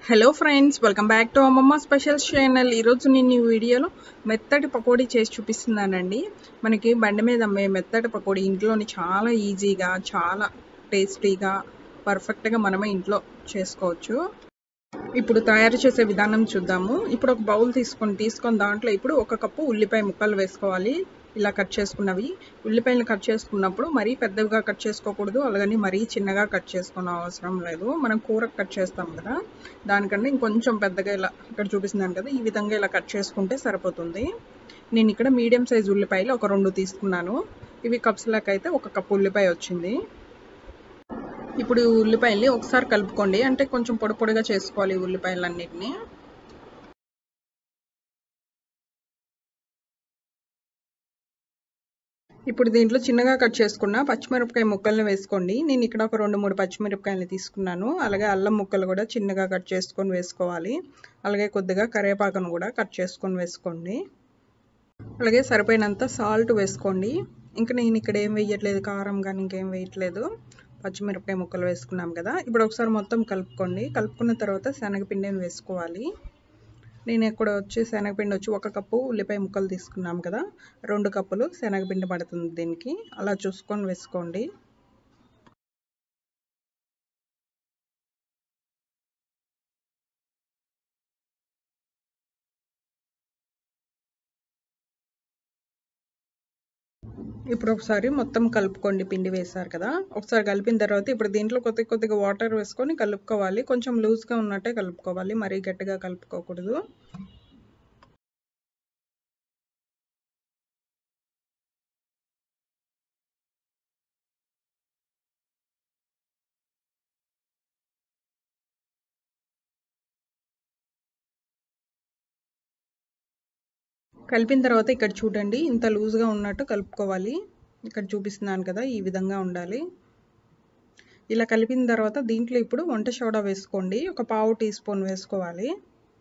hello friends welcome back to అమ్మమ్మ special channel ఈరోజు నేను ఈ వీడియోలో మెత్తటి పకోడీ చేసి చూపిస్తున్నానండి మనకి బండి మీద అమ్మే మెత్తటి పకోడీ ఇంట్లోని చాలా ఈజీగా చాలా టేస్టీగా పర్ఫెక్ట్గా మనమే ఇంట్లో చేసుకోవచ్చు ఇప్పుడు తయారు చేసే విధానం చూద్దాము ఇప్పుడు ఒక బౌల్ తీసుకొని తీసుకొని దాంట్లో ఇప్పుడు ఒక కప్పు ఉల్లిపాయ ముక్కలు వేసుకోవాలి ఇలా కట్ చేసుకున్నవి ఉల్లిపాయలు కట్ చేసుకున్నప్పుడు మరీ పెద్దవిగా కట్ చేసుకోకూడదు అలాగని మరీ చిన్నగా కట్ చేసుకున్న అవసరం లేదు మనం కూరకు కట్ చేస్తాం కదా దానికంటే ఇంకొంచెం పెద్దగా ఇలా ఇక్కడ చూపిస్తున్నాను కదా ఈ విధంగా ఇలా కట్ చేసుకుంటే సరిపోతుంది నేను ఇక్కడ మీడియం సైజ్ ఉల్లిపాయలు ఒక రెండు తీసుకున్నాను ఇవి కప్స్ లెక్క అయితే ఒక కప్పు ఉల్లిపాయ వచ్చింది ఇప్పుడు ఈ ఉల్లిపాయల్ని ఒకసారి కలుపుకోండి అంటే కొంచెం పొడి పొడిగా చేసుకోవాలి ఈ ఉల్లిపాయలన్నిటిని ఇప్పుడు దీంట్లో చిన్నగా కట్ చేసుకున్న పచ్చిమిరపకాయ ముక్కల్ని వేసుకోండి నేను ఇక్కడ ఒక రెండు మూడు పచ్చిమిరపకాయలు తీసుకున్నాను అలాగే అల్లం ముక్కలు కూడా చిన్నగా కట్ చేసుకొని వేసుకోవాలి అలాగే కొద్దిగా కరివేపాకును కూడా కట్ చేసుకొని వేసుకోండి అలాగే సరిపోయినంత సాల్ట్ వేసుకోండి ఇంకా నేను ఇక్కడ ఏం వేయట్లేదు కారం కానీ ఇంకేం వేయట్లేదు పచ్చిమిరపకాయ ముక్కలు వేసుకున్నాం కదా ఇప్పుడు ఒకసారి మొత్తం కలుపుకోండి కలుపుకున్న తర్వాత శనగపిండిని వేసుకోవాలి నేను ఇక్కడ వచ్చి శనగపిండి వచ్చి ఒక కప్పు ఉల్లిపాయ ముక్కలు తీసుకున్నాం కదా రెండు కప్పులు శనగపిండి పడుతుంది దీనికి అలా చూసుకొని వేసుకోండి ఇప్పుడు ఒకసారి మొత్తం కలుపుకోండి పిండి వేసారు కదా ఒకసారి కలిపిన తర్వాత ఇప్పుడు దీంట్లో కొద్ది కొద్దిగా వాటర్ వేసుకొని కలుపుకోవాలి కొంచెం లూజ్గా ఉన్నట్టే కలుపుకోవాలి మరీ గట్టిగా కలుపుకోకూడదు కలిపిన తర్వాత ఇక్కడ చూడండి ఇంత లూజ్గా ఉన్నట్టు కలుపుకోవాలి ఇక్కడ చూపిస్తున్నాను కదా ఈ విధంగా ఉండాలి ఇలా కలిపిన తర్వాత దీంట్లో ఇప్పుడు వంట సోడా వేసుకోండి ఒక పావు టీ స్పూన్ వేసుకోవాలి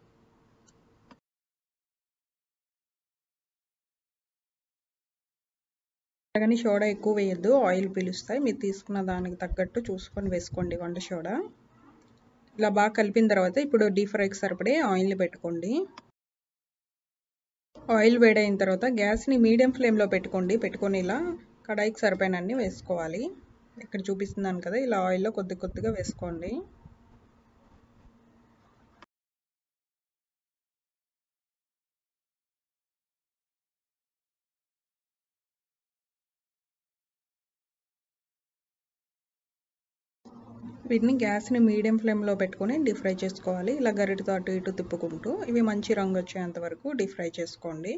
కానీ సోడా ఎక్కువ వేయద్దు ఆయిల్ పీలుస్తాయి మీరు తీసుకున్న దానికి తగ్గట్టు చూసుకొని వేసుకోండి వంట సోడా ఇలా బాగా కలిపిన తర్వాత ఇప్పుడు డీప్ ఫ్రైకి సరిపడే ఆయిల్ని పెట్టుకోండి ఆయిల్ వేడైన తర్వాత గ్యాస్ని మీడియం ఫ్లేమ్లో పెట్టుకోండి పెట్టుకొని ఇలా కడాయికి సరిపోయినన్ని వేసుకోవాలి ఇక్కడ చూపిస్తున్నాను కదా ఇలా ఆయిల్లో కొద్ది కొద్దిగా వేసుకోండి వీటిని గ్యాస్ని మీడియం ఫ్లేమ్లో పెట్టుకొని డీప్ ఫ్రై చేసుకోవాలి ఇలా గరిటతో అటు ఇటు తిప్పుకుంటూ ఇవి మంచి రంగు వచ్చేంత వరకు డీప్ ఫ్రై చేసుకోండి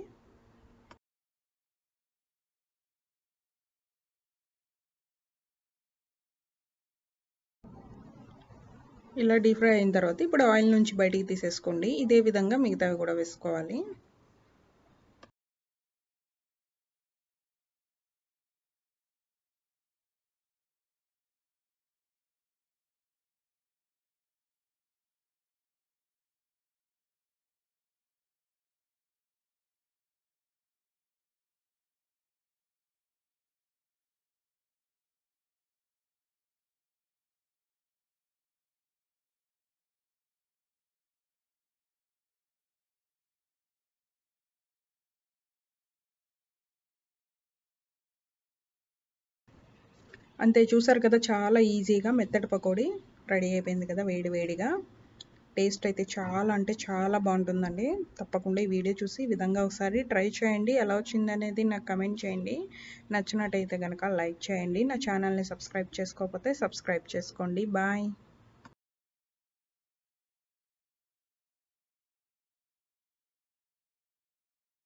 ఇలా డీప్ ఫ్రై అయిన తర్వాత ఇప్పుడు ఆయిల్ నుంచి బయటికి తీసేసుకోండి ఇదే విధంగా మిగతావి కూడా వేసుకోవాలి అంతే చూసారు కదా చాలా ఈజీగా మెత్తటి పకోడీ రెడీ అయిపోయింది కదా వేడి వేడిగా టేస్ట్ అయితే చాలా అంటే చాలా బాగుంటుందండి తప్పకుండా ఈ వీడియో చూసి ఈ విధంగా ఒకసారి ట్రై చేయండి ఎలా వచ్చింది అనేది నాకు కమెంట్ చేయండి నచ్చినట్టయితే కనుక లైక్ చేయండి నా ఛానల్ని సబ్స్క్రైబ్ చేసుకోకపోతే సబ్స్క్రైబ్ చేసుకోండి బాయ్